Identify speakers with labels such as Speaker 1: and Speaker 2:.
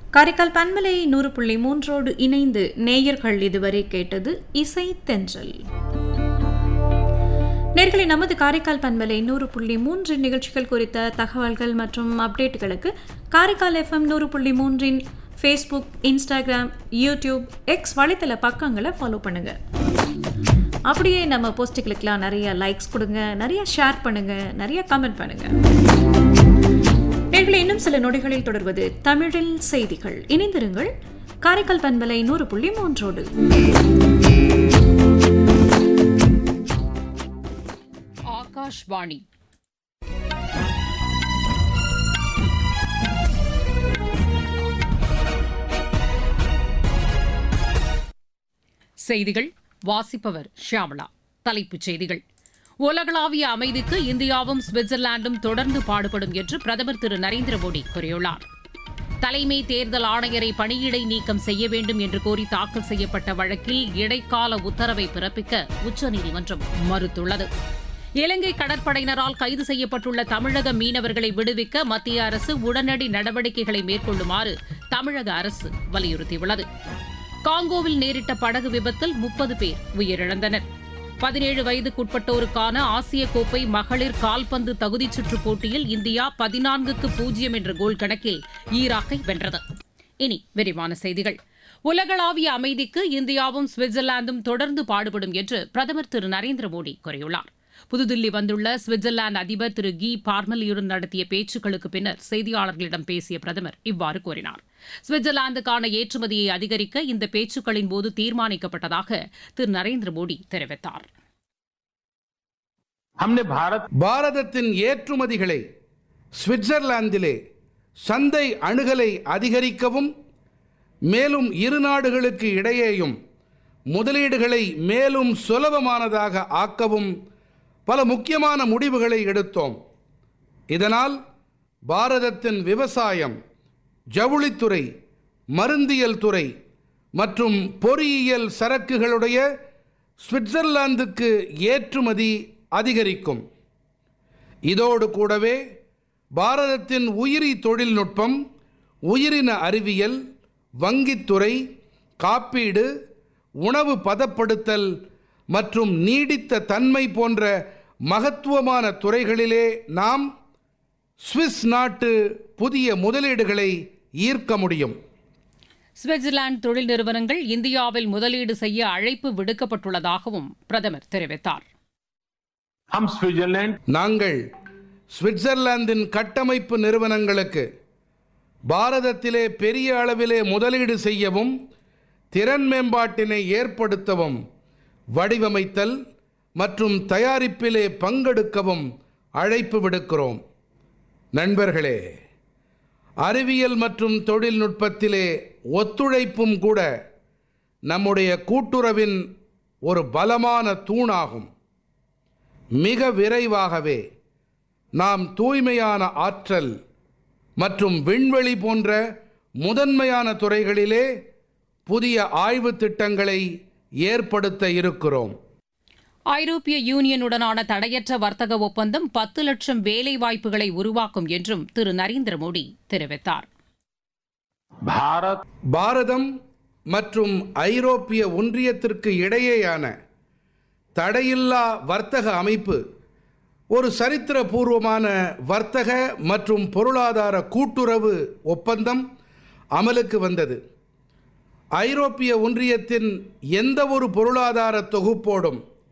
Speaker 1: காரைக்கால் பன்மலை நூறு புள்ளி மூன்றோடு இணைந்து நேயர்கள் இதுவரை கேட்டது இசை தென்றல் நேர்களை நமது காரைக்கால் பண்பலை நூறு புள்ளி மூன்று நிகழ்ச்சிகள் குறித்த தகவல்கள் மற்றும் அப்டேட்டுகளுக்கு காரைக்கால் எஃப்எம் நூறு புள்ளி மூன்றின் ஃபேஸ்புக் இன்ஸ்டாகிராம் யூடியூப் எக்ஸ் வலைத்தள பக்கங்களை ஃபாலோ பண்ணுங்க அப்படியே நம்ம போஸ்ட்டுகளுக்கெல்லாம் நிறைய லைக்ஸ் கொடுங்க நிறைய ஷேர் பண்ணுங்க நிறைய கமெண்ட் பண்ணுங்க நேர்களை இன்னும் சில நொடிகளில் தொடர்வது தமிழில் செய்திகள் இணைந்திருங்கள் காரைக்கால் பண்பலை நூறு புள்ளி மூன்றோடு
Speaker 2: ஆகாஷ்வாணி செய்திகள் வாசிப்பவர் ஷியாமளா தலைப்புச் செய்திகள் உலகளாவிய அமைதிக்கு இந்தியாவும் சுவிட்சர்லாந்தும் தொடர்ந்து பாடுபடும் என்று பிரதமர் திரு நரேந்திர மோடி கூறியுள்ளார் தலைமை தேர்தல் ஆணையரை பணியிடை நீக்கம் செய்ய வேண்டும் என்று கோரி தாக்கல் செய்யப்பட்ட வழக்கில் இடைக்கால உத்தரவை பிறப்பிக்க உச்சநீதிமன்றம் மறுத்துள்ளது இலங்கை கடற்படையினரால் கைது செய்யப்பட்டுள்ள தமிழக மீனவர்களை விடுவிக்க மத்திய அரசு உடனடி நடவடிக்கைகளை மேற்கொள்ளுமாறு தமிழக அரசு வலியுறுத்தியுள்ளது காங்கோவில் நேரிட்ட படகு விபத்தில் முப்பது பேர் உயிரிழந்தனர் பதினேழு வயதுக்குட்பட்டோருக்கான ஆசிய கோப்பை மகளிர் கால்பந்து தகுதிச் சுற்றுப் போட்டியில் இந்தியா பதினான்குக்கு பூஜ்ஜியம் என்ற கோல் கணக்கில் ஈராக்கை வென்றது இனி விரிவான செய்திகள் உலகளாவிய அமைதிக்கு இந்தியாவும் சுவிட்சர்லாந்தும் தொடர்ந்து பாடுபடும் என்று பிரதமர் திரு நரேந்திர மோடி கூறியுள்ளார் புதுதில்லி வந்துள்ள சுவிட்சர்லாந்து அதிபர் திரு கி பார்மலியுடன் நடத்திய பேச்சுக்களுக்கு பின்னர் செய்தியாளர்களிடம் பேசிய பிரதமர் இவ்வாறு கூறினார் சுவிட்சர்லாந்துக்கான ஏற்றுமதியை அதிகரிக்க இந்த பேச்சுக்களின் போது தீர்மானிக்கப்பட்டதாக திரு நரேந்திர மோடி தெரிவித்தார்
Speaker 3: हमने भारत
Speaker 4: பாரதத்தின் ஏற்றுமதிகளை சுவிட்சர்லாந்திலே சந்தை அணுகலை அதிகரிக்கவும் மேலும் இரு நாடுகளுக்கு இடையேயும் முதலீடுகளை மேலும் சுலபமானதாக ஆக்கவும் பல முக்கியமான முடிவுகளை எடுத்தோம் இதனால் பாரதத்தின் விவசாயம் ஜவுளித்துறை மருந்தியல் துறை மற்றும் பொறியியல் சரக்குகளுடைய சுவிட்சர்லாந்துக்கு ஏற்றுமதி அதிகரிக்கும் இதோடு கூடவே பாரதத்தின் உயிரி தொழில்நுட்பம் உயிரின அறிவியல் வங்கித்துறை காப்பீடு உணவு பதப்படுத்தல் மற்றும் நீடித்த தன்மை போன்ற மகத்துவமான துறைகளிலே நாம் சுவிஸ் நாட்டு புதிய முதலீடுகளை ஈர்க்க முடியும்
Speaker 2: சுவிட்சர்லாந்து தொழில் நிறுவனங்கள் இந்தியாவில் முதலீடு செய்ய அழைப்பு விடுக்கப்பட்டுள்ளதாகவும் பிரதமர் தெரிவித்தார்
Speaker 3: हम स्विट्जरलैंड
Speaker 4: நாங்கள் சுவிட்சர்லாந்தின் கட்டமைப்பு நிறுவனங்களுக்கு பாரதத்திலே பெரிய அளவிலே முதலீடு செய்யவும் திறன் மேம்பாட்டினை ஏற்படுத்தவும் வடிவமைத்தல் மற்றும் தயாரிப்பிலே பங்கெடுக்கவும் அழைப்பு விடுக்கிறோம் நண்பர்களே அறிவியல் மற்றும் தொழில்நுட்பத்திலே ஒத்துழைப்பும் கூட நம்முடைய கூட்டுறவின் ஒரு பலமான தூணாகும் மிக விரைவாகவே நாம் தூய்மையான ஆற்றல் மற்றும் விண்வெளி போன்ற முதன்மையான துறைகளிலே புதிய ஆய்வு திட்டங்களை ஏற்படுத்த இருக்கிறோம்
Speaker 2: ஐரோப்பிய யூனியனுடனான தடையற்ற வர்த்தக ஒப்பந்தம் பத்து லட்சம் வேலை வாய்ப்புகளை உருவாக்கும் என்றும் திரு நரேந்திர மோடி தெரிவித்தார்
Speaker 3: भारत
Speaker 4: பாரதம் மற்றும் ஐரோப்பிய ஒன்றியத்திற்கு இடையேயான தடையில்லா வர்த்தக அமைப்பு ஒரு சரித்திரபூர்வமான வர்த்தக மற்றும் பொருளாதார கூட்டுறவு ஒப்பந்தம் அமலுக்கு வந்தது ஐரோப்பிய ஒன்றியத்தின் எந்த ஒரு பொருளாதார தொகுப்போடும்